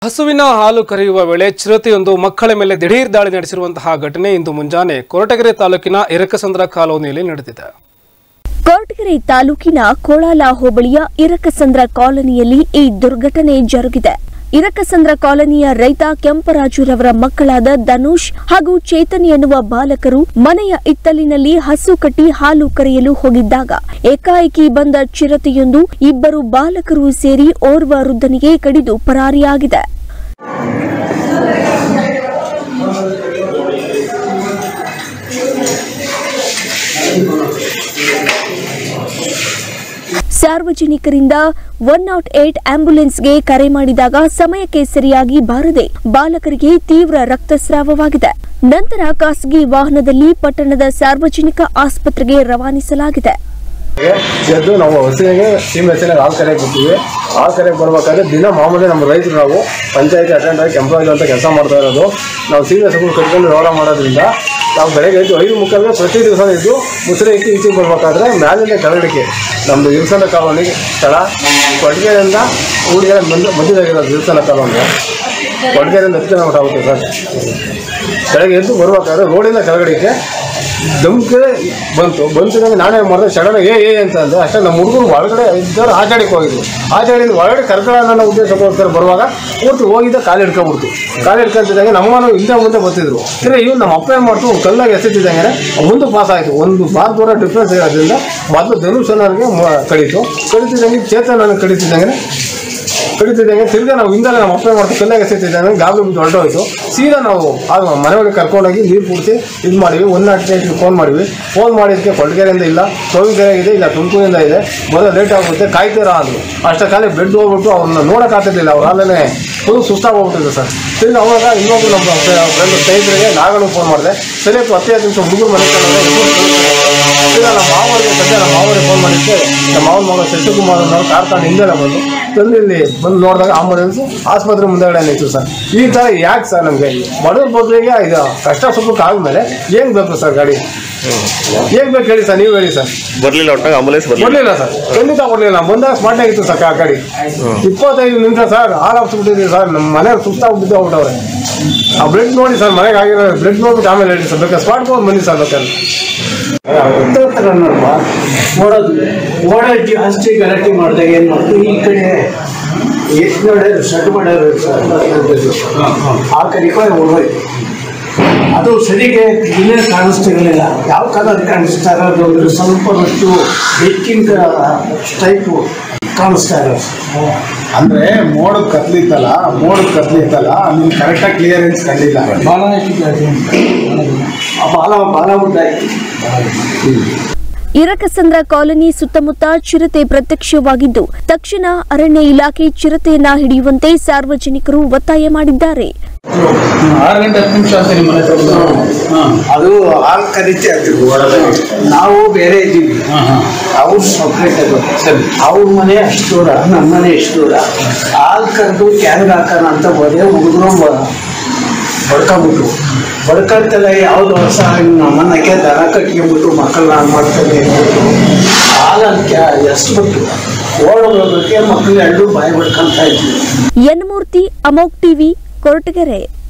ಹಸುವಿನ ಹಾಲು ಕರೆಯುವ ವೇಳೆ ಚಿರತೆಯೊಂದು ಮಕ್ಕಳ ಮೇಲೆ ದಿಢೀರ್ ದಾಳಿ ನಡೆಸಿರುವಂತಹ ಘಟನೆ ಇಂದು ಮುಂಜಾನೆ ಕೊರಟಗೆರೆ ತಾಲೂಕಿನ ಎರಕಸಂದ್ರ ಕಾಲೋನಿಯಲ್ಲಿ ನಡೆದಿದೆ ಕೊರಟಗೆರೆ ತಾಲೂಕಿನ ಕೋಳಾಲ ಹೋಬಳಿಯ ಇರಕಸಂದ್ರ ಕಾಲೋನಿಯಲ್ಲಿ ಈ ದುರ್ಘಟನೆ ಜರುಗಿದೆ ಇರಕಸಂದ್ರ ಕಾಲೋನಿಯ ರೈತ ಕೆಂಪರಾಜುರವರ ಮಕ್ಕಳಾದ ಧನುಷ್ ಹಾಗೂ ಚೇತನ್ ಎನ್ನುವ ಬಾಲಕರು ಮನೆಯ ಇತ್ತಲಿನಲ್ಲಿ ಹಸು ಕಟ್ಟಿ ಹಾಲು ಕರೆಯಲು ಹೋಗಿದ್ದಾಗ ಏಕಾಏಕಿ ಬಂದ ಚಿರತೆಯೊಂದು ಇಬ್ಬರು ಬಾಲಕರು ಸೇರಿ ಓರ್ವ ವೃದ್ಧನಿಗೆ ಕಡಿದು ಪರಾರಿಯಾಗಿದೆ ಸಾರ್ವಜನಿಕರಿಂದ ಒನ್ ನಾಟ್ ಏಟ್ ಆಂಬ್ಯುಲೆನ್ಸ್ಗೆ ಕರೆ ಮಾಡಿದಾಗ ಸಮಯಕ್ಕೆ ಸರಿಯಾಗಿ ಬಾರದೆ ಬಾಲಕರಿಗೆ ತೀವ್ರ ರಕ್ತಸ್ರಾವವಾಗಿದೆ ನಂತರ ಖಾಸಗಿ ವಾಹನದಲ್ಲಿ ಪಟ್ಟಣದ ಸಾರ್ವಜನಿಕ ಆಸ್ಪತ್ರೆಗೆ ರವಾನಿಸಲಾಗಿದೆ ಎದ್ದು ನಾವು ಹಸಿಗೆ ಸೀಮೆ ಹಸಿನಾಗ ಹಾಲು ಕರೆಯಕ್ಕೆ ಬರ್ತೀವಿ ಹಾಲು ಕರೆಯಕ್ಕೆ ಬರ್ಬೇಕಾದ್ರೆ ದಿನ ಮಾಮೂಲಿ ನಮ್ಮ ರೈತರು ನಾವು ಪಂಚಾಯತಿ ಅಟೆಂಡ್ ಆಗಿ ಎಂಪ್ಲಾಯ್ಸ್ ಅಂತ ಕೆಲಸ ಮಾಡ್ತಾ ಇರೋದು ನಾವು ಸೀಮೆ ಹಸುಗಳು ಕಟ್ಕೊಂಡು ವ್ಯವಹಾರ ಮಾಡೋದ್ರಿಂದ ನಾವು ಬೆಳಗ್ಗೆ ಎದ್ದು ಐದು ಮುಕ್ಕಲ್ಗೆ ಪ್ರತಿ ದಿವಸ ಎದ್ದು ಮುಸುರೆ ಇಕ್ಕಿ ಈಚೆಗೆ ಬರ್ಬೇಕಾದ್ರೆ ಮ್ಯಾಲಿಂದ ಕೆಳಗಡೆಗೆ ನಮ್ಮದು ಇಲ್ಸನ ಕಾಲೋನಿ ಸ್ಥಳ ಕೊಡ್ಗೆರೆಯಿಂದ ಊರಿಗೆ ಬಂದು ಮಧ್ಯದಾಗಿರೋದು ಇಲ್ಸನ ಕಾಲೋನಿ ಕೊಡ್ಗೆರೆಯಿಂದ ಹತ್ತು ಕಿಲೋಮೀಟರ್ ಆಗುತ್ತೆ ಸರ್ ಬೆಳಗ್ಗೆ ಎದ್ದು ಬರ್ಬೇಕಾದ್ರೆ ರೋಡಿಂದ ಕೆಳಗಡೆಗೆ ಧಮ್ಕೆ ಬಂತು ಬಂತಿದಂಗೆ ನಾನೇ ಮಾಡಿದೆ ಸಡನ್ ಏ ಏ ಅಂತ ಅಂದೆ ಅಷ್ಟೇ ನಮ್ಮ ಹುಡುಗರು ಒಳಗಡೆ ಇದ್ದವ್ರು ಆಟಾಡಕ್ಕೆ ಹೋಗಿದ್ವಿ ಆಟಾಡಿದ ಒಳಗಡೆ ಕರ್ಕೊಳ್ಳೋ ಅನ್ನೋ ಉದ್ದೇಶಕ್ಕೋಸ್ಕರ ಬರುವಾಗ ಪೂರ್ತಿ ಹೋಗಿದ್ದ ಕಾಲು ಹಿಡ್ಕೊಂಡ್ಬಿಡ್ತು ಕಾಲು ಹಿಡ್ಕೊಂತಿದ್ದಂಗೆ ನಮ್ಮನು ಹಿಂದೆ ಮುಂದೆ ಬರ್ತಿದ್ರು ತಿರ್ಗಿ ಇವ್ನು ನಮ್ಮ ಅಪ್ಪ ಏನು ಮಾಡ್ತು ಒಂದು ಕಲ್ಲಾಗಿ ಎಸೆತಿದ್ದಂಗೆ ಮುಂದೆ ಪಾಸ್ ಆಯಿತು ಒಂದು ಬಾರ್ ದೂರ ಡಿಫ್ರೆನ್ಸ್ ಇರೋದ್ರಿಂದ ಮೊದಲು ಧನುಷ್ ಅನ್ನೋರಿಗೆ ಮ- ಕಳೀತು ಕಳೀತಿದ್ದಂಗೆ ಚೇತನ್ ನನಗೆ ಕಳೀತಿದ್ದಂಗೆ ಕಡಿತಿದ್ದಂಗೆ ತಿರ್ಗಾ ನಾವು ಹಿಂದೆ ನಮ್ಮ ಅಪ್ಪ ಮಾಡ್ತೀವಿ ಕಲ್ಲಾಗ ಎಸೆತಿದ್ದಂಗೆ ಗಾಬರಿ ಬಿದ್ದು ಹೊರಟೋಯ್ತು ಸೀದಾ ನಾವು ಆಗ ಮನೆ ಒಳಗೆ ಕರ್ಕೊಂಡೋಗಿ ನೀರು ಕುಡಿಸಿ ಇದು ಮಾಡಿವಿ ಒನ್ ನಾಟ್ ಏಟ್ಗೆ ಫೋನ್ ಮಾಡಿವಿ ಫೋನ್ ಮಾಡಿದ್ದಕ್ಕೆ ಕೊಳಗೆರೆಯಿಂದ ಇಲ್ಲ ಸೋವಿಕೆರೆ ಇದೆ ಇಲ್ಲ ತುಮಕೂರಿಂದ ಇದೆ ಬರೋ ಲೇಟ್ ಆಗುತ್ತೆ ಕಾಯ್ತೀರಾ ಅಂದರು ಅಷ್ಟ ಕಾಲ ಬೆಡ್ ಹೋಗ್ಬಿಟ್ಟು ಅವ್ರನ್ನ ನೋಡೋಕ್ಕಾಗ್ತಿರ್ಲಿಲ್ಲ ಅವ್ರು ಅಲ್ಲೇ ಫುಲ್ ಸುಸ್ತಾಗೋಗ್ಬಿಟ್ಟಿದೆ ಸರ್ ತಿರ್ಗಿ ಅವಾಗ ಇನ್ನೊಬ್ರು ನಮ್ಮ ಫ್ರೆಂಡ್ ಸ್ನೇಹಿತರಿಗೆ ನಾಗನು ಫೋನ್ ಮಾಡಿದೆ ಸರಿ ಹತ್ತು ಹತ್ತೈದು ನಿಮಿಷ ಹುಡುಗರು ಮನೆ ಈಗ ನಮ್ಮ ಮಾವರಿಗೆ ಸದ್ಯ ನಮ್ಮ ಮಾವರಿಗೆ ಫೋನ್ ಮಾಡಿದ್ದೆ ನಮ್ಮ ಮಾವನ ಮಗ ಶಶಿಕುಮಾರ್ ಅನ್ನೋರು ಕಾರ್ಖಾನೆ ಹಿಂದೆಲ್ಲ ಬಂದು ತಂದು ಇಲ್ಲಿ ಬಂದು ನೋಡಿದಾಗ ಆಂಬುಲೆನ್ಸ್ ಆಸ್ಪತ್ರೆ ಮುಂದೆಗಡೆ ನಿಂತು ಸರ್ ಈ ಥರ ಯಾಕೆ ಸರ್ ನಮಗೆ ಬಡವ್ರ ಬದಲಿಗೆ ಇದು ಕಷ್ಟ ಸುಖಕ್ಕೆ ಆದ್ಮೇಲೆ ಏನು ಬೇಕು ಸರ್ ಗಾಡಿ ಏನು ಬೇಕು ಹೇಳಿ ಸರ್ ನೀವು ಹೇಳಿ ಸರ್ ಬರ್ಲಿಲ್ಲ ಒಟ್ಟಾಗ ಆಂಬುಲೆನ್ಸ್ ಬರ್ಲಿಲ್ಲ ಕೊಡ್ಲಿಲ್ಲ ಸರ್ ಖಂಡಿತ ಕೊಡ್ಲಿಲ್ಲ ಬಂದಾಗ ಸ್ಮಾರ್ಟ್ ಆಗಿತ್ತು ಸರ್ ಆ ಗಾಡಿ ಇಪ್ಪತ್ತೈದು ನಿಮಿಷ ಸರ್ ಹಾಲು ಹಾಕ್ಸ್ಬಿಟ್ಟಿದ್ದೀವಿ ಸರ್ ನಮ್ಮ ಮನೆಯವ್ರು ಸುಸ್ತಾಗಿ ಬಿದ್ದು ಹೋಗ್ಬಿಟ್ಟವ್ರೆ ಆ ಬ್ಲಡ್ ನೋಡಿ ಸರ್ ಮನೆಗೆ ಆಗಿರೋ ಬ್ಲಡ್ ನೋಡ್ಬಿಟ್ಟು ಆಮೇಲೆ ಹೇಳಿ ಸರ್ ಬೇಕಾದ್ರೆ ಸ್ಮಾರ್ಟ್ ಫೋನ್ ಬನ್ನಿ ಸರ್ ಬೇಕಾದ್ರೆ ಉತ್ತರನಲ್ವಾ ಓಡೋದು ಓಡೋದು ಜಾಸ್ತಿ ಗಲಾಟೆ ಮಾಡಿದಾಗ ಏನು ಮಾಡ್ತು ಈ ಕಡೆ ಎಷ್ಟು ನೋಡ್ಯಾರು ಸಟ್ ಮಾಡ್ಯಾರು ಸರ್ ಆ ಕಡೆ ಈ ಕಡೆ ಓಡೋಯ್ತು ಅದು ಸರಿಗೆ ಇಲ್ಲೇ ಕಾಣಿಸ್ತಿರಲಿಲ್ಲ ಯಾವ ಕಲರ್ ಕಾಣಿಸ್ತಾ ಇರೋದು ಅಂದ್ರೆ ಸ್ವಲ್ಪ ಹೊತ್ತು ಬೆಕ್ಕಿನ ಟೈಪು ಕಾಣಿಸ್ತಾ ಇರೋದು ಅಂದ್ರೆ ಮೋಡದ ಕತ್ಲಿತ್ತಲ್ಲ ಮೋಡದ ಕತ್ಲಿತ್ತಲ್ಲ ನಿಮ್ಗೆ ಕರೆಕ್ಟಾಗಿ ಕ್ಲಿಯರೆನ್ಸ್ ಕಂಡಿಲ್ಲ ಬಾಲ ಆ ಬಾಲ ಬಾಲ ಉದ್ದಾಯ್ತು ಇರಕಸಂದ್ರ ಕಾಲೋನಿ ಸುತ್ತಮುತ್ತ ಚಿರತೆ ಪ್ರತ್ಯಕ್ಷವಾಗಿದ್ದು ತಕ್ಷಣ ಅರಣ್ಯ ಇಲಾಖೆ ಚಿರತೆಯನ್ನ ಹಿಡಿಯುವಂತೆ ಸಾರ್ವಜನಿಕರು ಒತ್ತಾಯ ಮಾಡಿದ್ದಾರೆ ಆರು ಗಂಟೆ ಹತ್ತು ನಿಮಿಷ ಅಂತ ನಿಮ್ಮ ಮನೆ ಹತ್ರ ಹಾಂ ಅದು ಹಾಲು ಕರಿತೆ ಆಗ್ತಿದ್ವು ಒಳಗೆ ನಾವು ಬೇರೆ ಇದ್ದೀವಿ ಹಾಂ ಹಾಂ ಅವ್ರು ಸಪ್ರೇಟ್ ಅದು ಸರಿ. ಅವ್ರ ಮನೆ ಅಷ್ಟು ದೂರ ನಮ್ಮ ಮನೆ ಎಷ್ಟು ದೂರ ಹಾಲು ಕರೆದು ಕ್ಯಾನ್ಗೆ ಹಾಕೋಣ ಅಂತ ಹೋದೆ ಹುಡುಗರು ಬಡ್ಕೊಂಬಿಟ್ರು ಬಡ್ಕೊಂತಲ್ಲ ಯಾವ್ದು ಹೊಸ ನಮ್ಮನ್ನಕ್ಕೆ ದನ ಕಟ್ಕೊಂಬಿಟ್ಟು ಮಕ್ಕಳನ್ನ ಮಾಡ್ತಾರೆ ಅಂದ್ಬಿಟ್ಟು ಹಾಲಲ್ಲಿ ಕ್ಯಾ ಎಸ್ಬಿಟ್ಟು ಓಡೋಗೋದಕ್ಕೆ ಮಕ್ಕಳು ಎರಡು ಬಾಯಿ ಬಡ್ಕೊಂತ ಇದ್ವಿ ಯನ್ಮೂರ್ತಿ ಅಮೋಕ್ ಟಿವಿ ಕೊರಟಗೆರೆ